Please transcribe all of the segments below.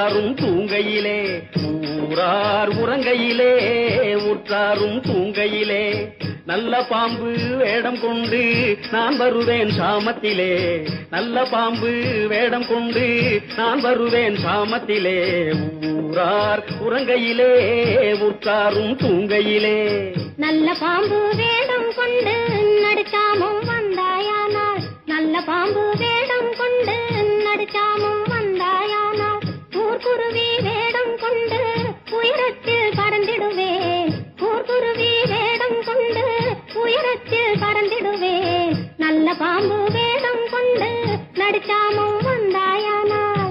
உற்றாரும் தூங்கையிலே ஊரார் உறங்கையிலே உற்றாரும் தூங்கையிலே நல்ல பாம்பு வேடம் கொண்டு நான் வருவேன் சாமத்திலே நல்ல பாம்பு வேடம் கொண்டு நான் வருவேன் சாமத்திலே ஊரார் உறங்கையிலே உற்றாரும் தூங்கையிலே நல்ல பாம்பு வேடம் கொண்டு நடிச்சாமும் வந்தாயானால் நல்ல பாம்பு வேடம் கொண்டு நடிச்சாமும் வந்தாயானால் ஊர்குருவி வேடம் கொண்டு உயரத்தில் பறந்திடுவேன் ஊர்குருவி வேடம் கொண்டு உயரத்தில் பறந்திடுவேன் நல்ல பாம்பு வேடம் கொண்டு நடிச்சாமும் வந்தாயானால்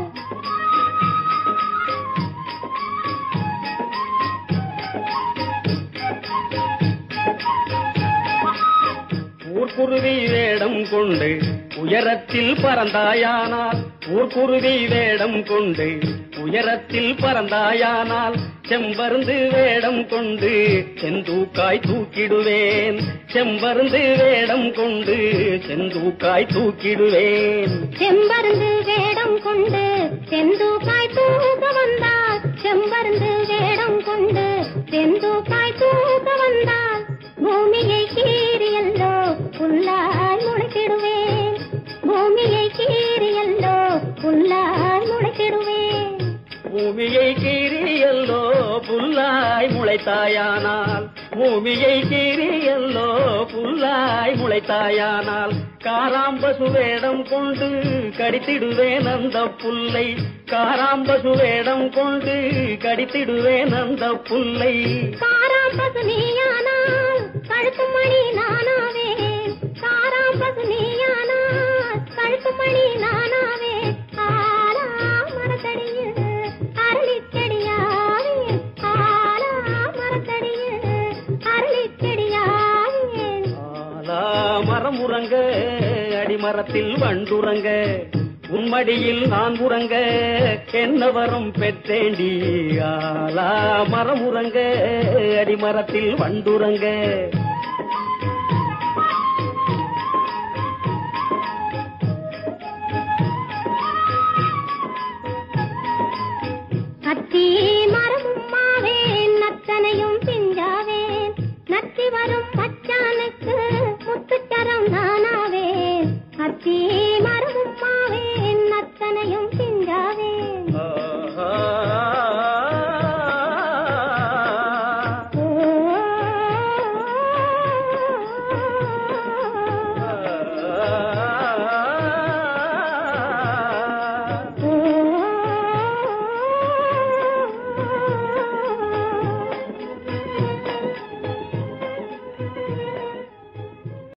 ஊர்க்குருவி வேடம் கொண்டு உயரத்தில் பறந்தாயானால் ஊர்க்குருவி வேடம் கொண்டு உயரத்தில் பறந்தாயானால் செம்பருந்து வேடம் கொண்டு செந்தூக்காய் தூக்கிடுவேன் செம்பருந்து வேடம் கொண்டு செந்தூக்காய் தூக்கிடுவேன் செம்பருந்து வேடம் கொண்டு செந்தூக்காய் தூக்க வந்தால் செம்பருந்து வேடம் கொண்டு செந்தூக்காய் தூக்க வந்தால் பூமியை கீறியல்லோ புல்லாய் முளைத்திடுவேன் பூமியை கீறியல்லோ புல்லாய் முளைத்திடுவேன் பூமியை கீறியல்லோ புல்லாய் முளைத்தாயானால் பூமியை கீறியல்லோ புல்லாய் முளைத்தாயானால் காராம்பசு வேடம் கொண்டு கடித்திடுவேன் அந்த புல்லை காராம்பசு வேடம் கொண்டு கடித்திடுவேன் அந்த புல்லை காராம்பசு நீயானால் கழுத்து மணி நானாவேன் காராம்பசு நீயானால் கழுத்து மணி நானாவேன் ஆலா மரத்தடியில் அரளிச்செடியாவேன் ஆலா மரத்தடியில் அரளிச்செடியாவேன் ஆலா மரம் உறங்க அடிமரத்தில் வண்டுறங்க உன்மடியில் நான் உறங்க என்ன வரம் பெற்றேண்டி ஆலா மரம் உறங்க அடிமரத்தில் வண்டுறங்க கத்தி